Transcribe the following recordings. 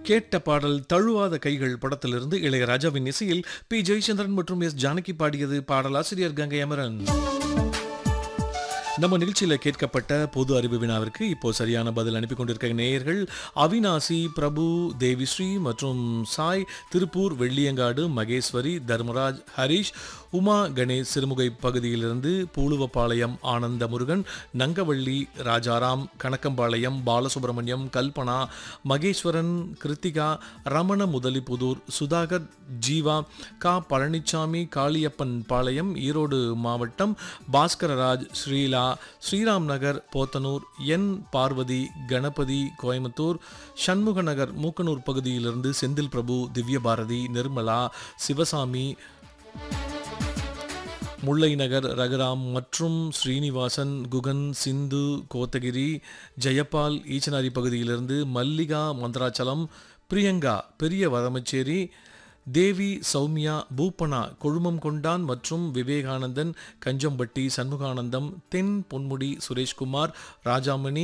கேட்ட பாடல் தழுவாத கைகள் படத்திலிருந்து இளையராஜாவின் இசையில் பி ஜெயச்சந்திரன் மற்றும் எஸ் ஜானகி பாடியது பாடலாசிரியர் கங்கை அமரன் நம்ம நிகழ்ச்சியில் கேட்கப்பட்ட பொது அறிவு வினாவிற்கு இப்போ சரியான பதில் அனுப்பி கொண்டிருக்க நேயர்கள் அவினாசி பிரபு தேவிஸ்ரீ மற்றும் சாய் திருப்பூர் வெள்ளியங்காடு மகேஸ்வரி தர்மராஜ் ஹரிஷ் உமா கணேஷ் சிறுமுகை பகுதியிலிருந்து பூலுவப்பாளையம் ஆனந்த முருகன் நங்கவள்ளி ராஜாராம் கணக்கம்பாளையம் பாலசுப்ரமணியம் கல்பனா மகேஸ்வரன் கிருத்திகா ரமண முதலிபுதூர் சுதாகர் ஜீவா கா பழனிசாமி காளியப்பன் பாளையம் ஈரோடு மாவட்டம் பாஸ்கரராஜ் ஸ்ரீலா ஸ்ரீராம் நகர் போத்தனூர் என் பார்வதி கணபதி கோயம்புத்தூர் சண்முக நகர் மூக்கனூர் பகுதியிலிருந்து செந்தில் பிரபு திவ்ய பாரதி நிர்மலா சிவசாமி முல்லை நகர் ரகுராம் மற்றும் ஸ்ரீனிவாசன் குகன் சிந்து கோத்தகிரி ஜெயபால் ஈச்சனாரி பகுதியிலிருந்து மல்லிகா மந்திராச்சலம் பிரியங்கா பெரிய வரமச்சேரி தேவி சௌமியா பூப்பனா கொழுமம் கொண்டான் மற்றும் விவேகானந்தன் கஞ்சம்பட்டி சண்முகானந்தம் தென் பொன்முடி சுரேஷ்குமார் ராஜாமணி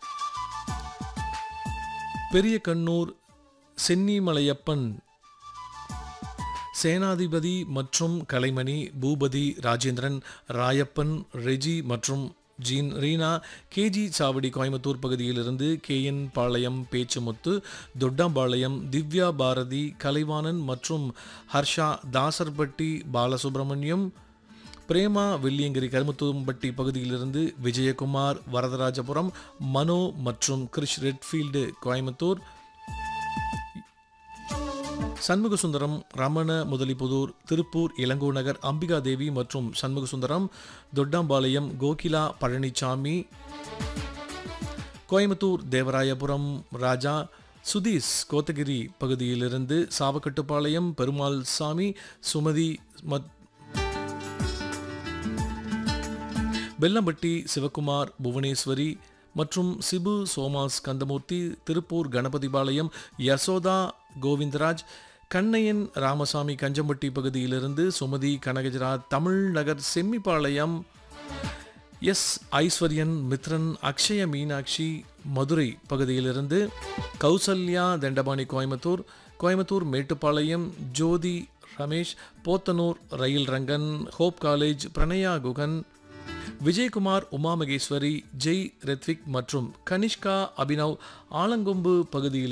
பெரிய கண்ணூர் சென்னிமலையப்பன் சேனாதிபதி மற்றும் கலைமணி பூபதி ராஜேந்திரன் ராயப்பன் ரெஜி மற்றும் ஜீன் ரீனா கேஜி சாவடி கோயம்புத்தூர் பகுதியிலிருந்து கேஎன் பாளையம் பேச்சுமுத்து தொட்டாம்பாளையம் திவ்யா பாரதி கலைவாணன் மற்றும் ஹர்ஷா தாசர்பட்டி பாலசுப்ரமணியம் பிரேமா வெள்ளியங்கிரி கருமுத்தூம்பட்டி பகுதியிலிருந்து விஜயகுமார் வரதராஜபுரம் மனோ மற்றும் கிரிஷ் ரெட்ஃபீல்டு கோயம்புத்தூர் சண்முகசுந்தரம் ரமண முதலிபுதூர் திருப்பூர் இளங்கோ நகர் அம்பிகா தேவி மற்றும் சண்முகசுந்தரம் தொட்டாம்பாளையம் கோகிலா பழனிசாமி கோயம்புத்தூர் தேவராயபுரம் ராஜா சுதீஷ் கோத்தகிரி பகுதியிலிருந்து சாவக்கட்டுப்பாளையம் பெருமாள் சாமி சுமதி மத் வெல்லம்பட்டி சிவகுமார் புவனேஸ்வரி மற்றும் சிபு சோமாஸ் கந்தமூர்த்தி திருப்பூர் கணபதிபாளையம் யசோதா கோவிந்தராஜ் கண்ணையன் ராமசாமி கஞ்சம்பட்டி பகுதியிலிருந்து சுமதி கனகஜராஜ் தமிழ்நகர் செம்மிபாளையம் எஸ் ஐஸ்வர்யன் மித்ரன் அக்ஷய மீனாட்சி மதுரை பகுதியிலிருந்து Kousalya Dhandapani Coimbatore Coimbatore Mettupalayam Jothi Ramesh Podanur rail Rangan Hope College Pranaya Guhan Vijayakumar Uma Maheswari Jai Rethvik மற்றும் கனிஷ்கா அபினவ் ஆலங்கொம்பு பகுதியில்